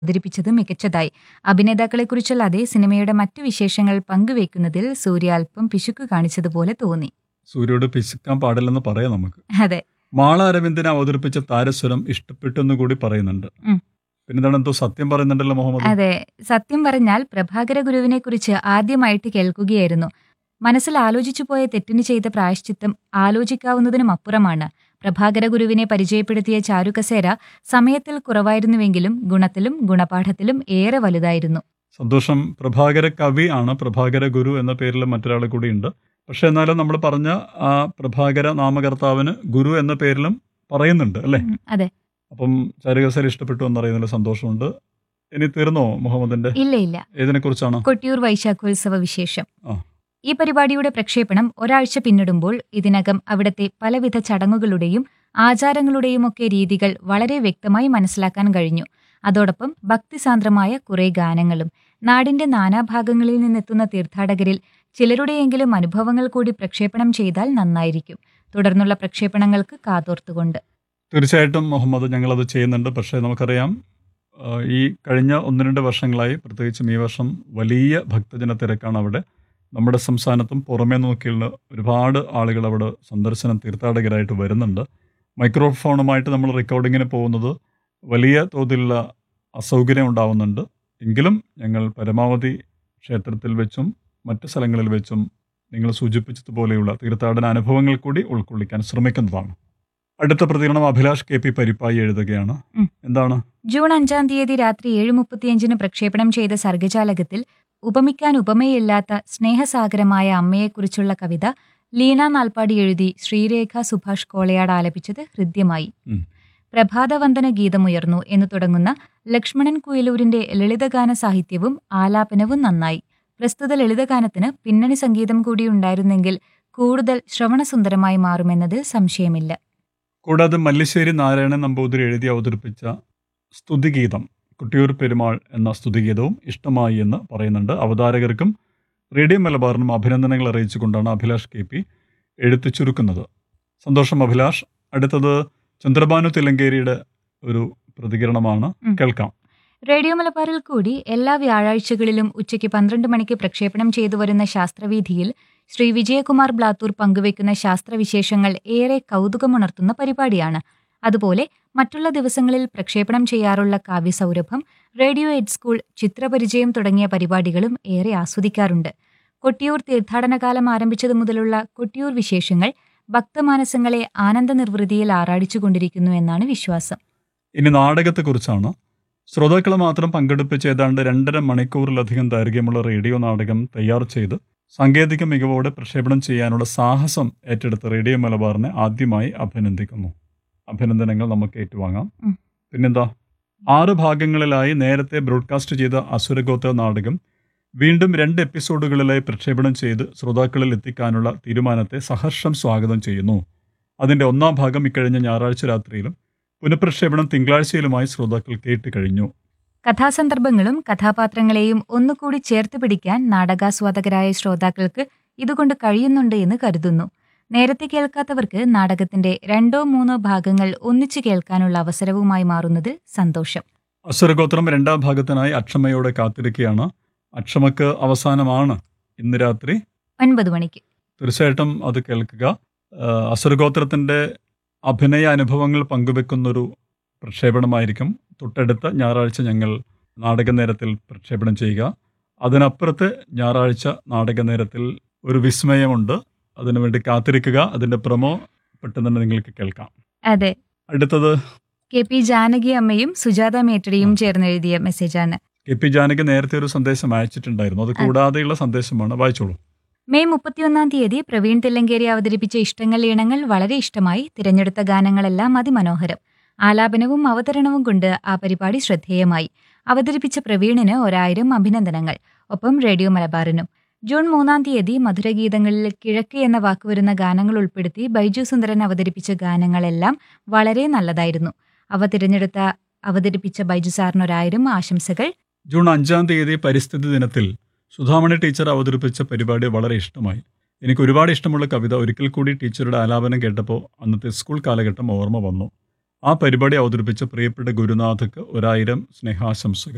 അവതരിപ്പിച്ചത് മികച്ചതായി അഭിനേതാക്കളെക്കുറിച്ചല്ലാതെ സിനിമയുടെ മറ്റു വിശേഷങ്ങൾ പങ്കുവയ്ക്കുന്നതിൽ സൂര്യ അല്പം പിശുക്ക് കാണിച്ചതുപോലെ തോന്നി സൂര്യോട് പിശുക്കാൻ പാടില്ലെന്ന് പറയാം നമുക്ക് അതെ മാള അരവിന്ദനെ അവതരിപ്പിച്ച താരസ്വരം ഇഷ്ടപ്പെട്ടെന്ന് കൂടി പറയുന്നുണ്ട് ഉം. പിന്നെന്താണ് എന്തോ സത്യം പറയുന്നുണ്ടല്ലോ മുഹമ്മദ് അതെ സത്യം പറഞ്ഞാൽ പ്രഭാകര ഗുരുവിനെ കുറിച്ച് ആദ്യമായിട്ട് കേൾക്കുകയായിരുന്നു മനസ്സിൽ ആലോചിച്ചു പോയ തെറ്റിന് ചെയ്ത പ്രായശ്ചിത്തം ആലോചിക്കാവുന്നതിനും അപ്പുറമാണ് പ്രഭാകര ഗുരുവിനെ പരിചയപ്പെടുത്തിയ ചാരുകസേര സമയത്തിൽ കുറവായിരുന്നുവെങ്കിലും ഗുണത്തിലും ഗുണപാഠത്തിലും ഏറെ വലുതായിരുന്നു സന്തോഷം പ്രഭാകര കവി ആണ് പ്രഭാകര ഗുരു എന്ന പേരിൽ മറ്റൊരാൾ കൂടിയുണ്ട് പക്ഷെ എന്നാലും നമ്മൾ പറഞ്ഞ ആ പ്രഭാകര നാമകർത്താവിന് ഗുരു എന്ന പേരിലും പറയുന്നുണ്ട് അല്ലേ ഉം, അതെ അപ്പം ചാരുകസേര ഇഷ്ടപ്പെട്ടു എന്നറിയുന്നതിൽ സന്തോഷമുണ്ട് ഇനി തീർന്നോ മുഹമ്മദിന്റെ ഇല്ല ഇല്ല ഏതിനെ കുറിച്ചാണ് കൊട്ടിയൂർ വൈശാഖോത്സവ വിശേഷം ആ. ഈ പരിപാടിയുടെ പ്രക്ഷേപണം ഒരാഴ്ച പിന്നിടുമ്പോൾ ഇതിനകം അവിടത്തെ പലവിധ ചടങ്ങുകളുടെയും ആചാരങ്ങളുടെയും ഒക്കെ രീതികൾ വളരെ വ്യക്തമായി മനസ്സിലാക്കാൻ കഴിഞ്ഞു അതോടൊപ്പം ഭക്തിസാന്ദ്രമായ കുറെ ഗാനങ്ങളും നാടിന്റെ നാനാഭാഗങ്ങളിൽ നിന്നെത്തുന്ന തീർത്ഥാടകരിൽ ചിലരുടെയെങ്കിലും അനുഭവങ്ങൾ കൂടി പ്രക്ഷേപണം ചെയ്താൽ നന്നായിരിക്കും തുടർന്നുള്ള പ്രക്ഷേപണങ്ങൾക്ക് കാതോർത്തുകൊണ്ട് തീർച്ചയായിട്ടും മുഹമ്മദ് ഞങ്ങളത് ചെയ്യുന്നുണ്ട് പക്ഷേ നമുക്കറിയാം ആ, ഈ കഴിഞ്ഞ ഒന്ന് രണ്ട് വർഷങ്ങളായി പ്രത്യേകിച്ചും ഈ വർഷം വലിയ ഭക്തജന തിരക്കാണ് അവിടെ നമ്മുടെ സംസ്ഥാനത്തും പുറമേ നോക്കിയുള്ള ഒരുപാട് ആളുകൾ അവിടെ സന്ദർശനം തീർത്ഥാടകരായിട്ട് വരുന്നുണ്ട് മൈക്രോഫോണുമായിട്ട് നമ്മൾ റെക്കോർഡിങ്ങിന് പോകുന്നത് വലിയ തോതിലുള്ള അസൗകര്യം ഉണ്ടാവുന്നുണ്ട് എങ്കിലും ഞങ്ങൾ പരമാവധി ക്ഷേത്രത്തിൽ വെച്ചും മറ്റ് സ്ഥലങ്ങളിൽ വെച്ചും നിങ്ങൾ സൂചിപ്പിച്ചതുപോലെയുള്ള തീർത്ഥാടന അനുഭവങ്ങൾ കൂടി ഉൾക്കൊള്ളിക്കാൻ ശ്രമിക്കുന്നതാണ് അടുത്ത പ്രതികരണം അഭിലാഷ് കെ പി പരിപ്പായി എഴുതുകയാണ് ഉം. എന്താണ് ജൂൺ അഞ്ചാം തീയതി രാത്രി ഏഴ് മുപ്പത്തിയഞ്ചിന് പ്രക്ഷേപണം ചെയ്ത സർഗജാലകത്തിൽ ഉപമിക്കാൻ ഉപമയില്ലാത്ത സ്നേഹസാഗരമായ അമ്മയെക്കുറിച്ചുള്ള കവിത ലീന നാൽപ്പാടി എഴുതി ശ്രീരേഖ സുഭാഷ് കോളയാട് ആലപിച്ചത് ഹൃദ്യമായി ഉം. പ്രഭാതവന്ദന ഗീതമുയർന്നു എന്ന് തുടങ്ങുന്ന ലക്ഷ്മണൻ കുയിലൂരിന്റെ ലളിതഗാന സാഹിത്യവും ആലാപനവും നന്നായി പ്രസ്തുത ലളിതഗാനത്തിന് പിന്നണി സംഗീതം കൂടി ഉണ്ടായിരുന്നെങ്കിൽ കൂടുതൽ ശ്രവണസുന്ദരമായി മാറുമെന്നത് സംശയമില്ല കൂടാതെ മല്ലിശ്ശേരി നാരായണൻ നമ്പൂതിരി എഴുതി അവതരിപ്പിച്ച സ്തുതിഗീതം കുട്ടിയൂർ പെരുമാൾ എന്ന സ്തുതിഗീതവും ഇഷ്ടമായി എന്ന് പറയുന്നുണ്ട് അവതാരകർക്കും റേഡിയോ മലബാറിനും അഭിനന്ദനങ്ങൾ അറിയിച്ചുകൊണ്ടാണ് അഭിലാഷ് കെ പി എഴുത്തു ചുരുക്കുന്നത് സന്തോഷം അഭിലാഷ് അടുത്തത് ചന്ദ്രബാനു തിലങ്കേരിയുടെ ഒരു പ്രതികരണമാണ് ഉം. കേൾക്കാം റേഡിയോ മലബാറിൽ കൂടി എല്ലാ വ്യാഴാഴ്ചകളിലും ഉച്ചയ്ക്ക് പന്ത്രണ്ട് മണിക്ക് പ്രക്ഷേപണം ചെയ്തു വരുന്ന ശാസ്ത്രവീഥിയിൽ ശ്രീ വിജയകുമാർ ബ്ലാത്തൂർ പങ്കുവയ്ക്കുന്ന ശാസ്ത്രവിശേഷങ്ങൾ ഏറെ കൗതുകമുണർത്തുന്ന പരിപാടിയാണ് അതുപോലെ മറ്റുള്ള ദിവസങ്ങളിൽ പ്രക്ഷേപണം ചെയ്യാറുള്ള Kavyasaurabham radio ed school Chithraparichayam തുടങ്ങിയ പരിപാടികളും ഏറെ ആസ്വദിക്കാറുണ്ട് കൊട്ടിയൂർ തീർത്ഥാടനകാലം ആരംഭിച്ചതു മുതലുള്ള കൊട്ടിയൂർ വിശേഷങ്ങൾ ഭക്തമാനസങ്ങളെ ആനന്ദ നിർവൃതിയിൽ ആറാടിച്ചുകൊണ്ടിരിക്കുന്നു എന്നാണ് വിശ്വാസം ഇനി നാടകത്തെക്കുറിച്ചാണ് ശ്രോതാക്കളെ മാത്രം പങ്കെടുപ്പിച്ച് ഏതാണ്ട് രണ്ടര മണിക്കൂറിലധികം ദൈർഘ്യമുള്ള റേഡിയോ നാടകം തയ്യാർ ചെയ്ത് സാങ്കേതിക മികവോടെ പ്രക്ഷേപണം ചെയ്യാനുള്ള സാഹസം ഏറ്റെടുത്ത റേഡിയോ മലബാറിനെ ആദ്യമായി അഭിനന്ദിക്കുന്നു അഭിനന്ദനങ്ങൾ നമുക്ക് ഏറ്റുവാങ്ങാം ഉം. പിന്നെന്താ ആറ് ഭാഗങ്ങളിലായി നേരത്തെ ബ്രോഡ്കാസ്റ്റ് ചെയ്ത അസുരഗോത്ര നാടകം വീണ്ടും രണ്ട് എപ്പിസോഡുകളിലായി പ്രക്ഷേപണം ചെയ്ത് ശ്രോതാക്കളിൽ എത്തിക്കാനുള്ള തീരുമാനത്തെ സഹർഷം സ്വാഗതം ചെയ്യുന്നു അതിന്റെ ഒന്നാം ഭാഗം ഇക്കഴിഞ്ഞ ഞായറാഴ്ച രാത്രിയിലും പുനഃപ്രക്ഷേപണം തിങ്കളാഴ്ചയിലുമായി ശ്രോതാക്കൾ കേട്ട് കഴിഞ്ഞു കഥാസന്ദർഭങ്ങളും കഥാപാത്രങ്ങളെയും ഒന്നുകൂടി ചേർത്ത് പിടിക്കാൻ നാടകാസ്വാദകരായ ശ്രോതാക്കൾക്ക് ഇതുകൊണ്ട് കഴിയുന്നുണ്ട് എന്ന് കരുതുന്നു നേരത്തെ കേൾക്കാത്തവർക്ക് നാടകത്തിന്റെ രണ്ടോ മൂന്നോ ഭാഗങ്ങൾ ഒന്നിച്ചു കേൾക്കാനുള്ള അവസരവുമായി മാറുന്നത് സന്തോഷം അസുരഗോത്രം രണ്ടാം ഭാഗത്തിനായി അക്ഷമയോടെ കാത്തിരിക്കുകയാണ് അക്ഷമക്ക് അവസാനമാണ് ഇന്ന് രാത്രി ഒൻപത് മണിക്ക് തീർച്ചയായിട്ടും അത് കേൾക്കുക ആ, അസുരഗോത്രത്തിന്റെ അഭിനയ അനുഭവങ്ങൾ പങ്കുവെക്കുന്നൊരു പ്രക്ഷേപണമായിരിക്കും തൊട്ടടുത്ത ഞായറാഴ്ച ഞങ്ങൾ നാടകനേരത്തിൽ പ്രക്ഷേപണം ചെയ്യുക അതിനപ്പുറത്ത് ഞായറാഴ്ച നാടകനേരത്തിൽ ഒരു വിസ്മയമുണ്ട് അതിനുവേണ്ടി കാത്തിരിക്കുക അതിന്റെ പ്രൊമോ പെട്ടെന്ന് തന്നെ നിങ്ങൾക്ക് കേൾക്കാം അതെ അടുത്തത് കെ പി ജാനകി അമ്മയും സുജാത മേറ്റടിയും ചേർന്ന് എഴുതിയ മെസ്സേജാണ് കെ പി ജാനകി നേരത്തെ ഒരു സന്ദേശം അയച്ചിട്ടുണ്ടായിരുന്നു അത് കൂടാതെയുള്ള സന്ദേശമാണ് വായിച്ചോളൂ മെയ് മുപ്പത്തിയൊന്നാം തീയതി പ്രവീൺ തില്ലങ്കേരി അവതരിപ്പിച്ച ഇഷ്ടങ്ങൾ ഈണങ്ങൾ വളരെ ഇഷ്ടമായി തിരഞ്ഞെടുത്ത ഗാനങ്ങളെല്ലാം അതിമനോഹരം ആലാപനവും അവതരണവും കൊണ്ട് ആ പരിപാടി ശ്രദ്ധേയമായി അവതരിപ്പിച്ച പ്രവീണിന് ഒരായിരം അഭിനന്ദനങ്ങൾ ഒപ്പം റേഡിയോ മലബാറിനും ജൂൺ മൂന്നാം തീയതി മധുരഗീതങ്ങളിൽ കിഴക്ക് എന്ന വാക്ക് വരുന്ന ഗാനങ്ങൾ ഉൾപ്പെടുത്തി ബൈജു സുന്ദരൻ അവതരിപ്പിച്ച ഗാനങ്ങളെല്ലാം വളരെ നല്ലതായിരുന്നു അവ തിരഞ്ഞെടുത്ത അവതരിപ്പിച്ച ബൈജു സാറിനൊരായിരം ആശംസകൾ ജൂൺ അഞ്ചാം തീയതി പരിസ്ഥിതി ദിനത്തിൽ സുധാമണി ടീച്ചർ അവതരിപ്പിച്ച പരിപാടി വളരെ ഇഷ്ടമായി എനിക്ക് ഒരുപാട് ഇഷ്ടമുള്ള കവിത ഒരിക്കൽ കൂടി ടീച്ചറുടെ ആലാപനം കേട്ടപ്പോൾ അന്നത്തെ സ്കൂൾ കാലഘട്ടം ഓർമ്മ വന്നു ആ പരിപാടി അവതരിപ്പിച്ച പ്രിയപ്പെട്ട ഗുരുനാഥക്ക് ഒരായിരം സ്നേഹാശംസകൾ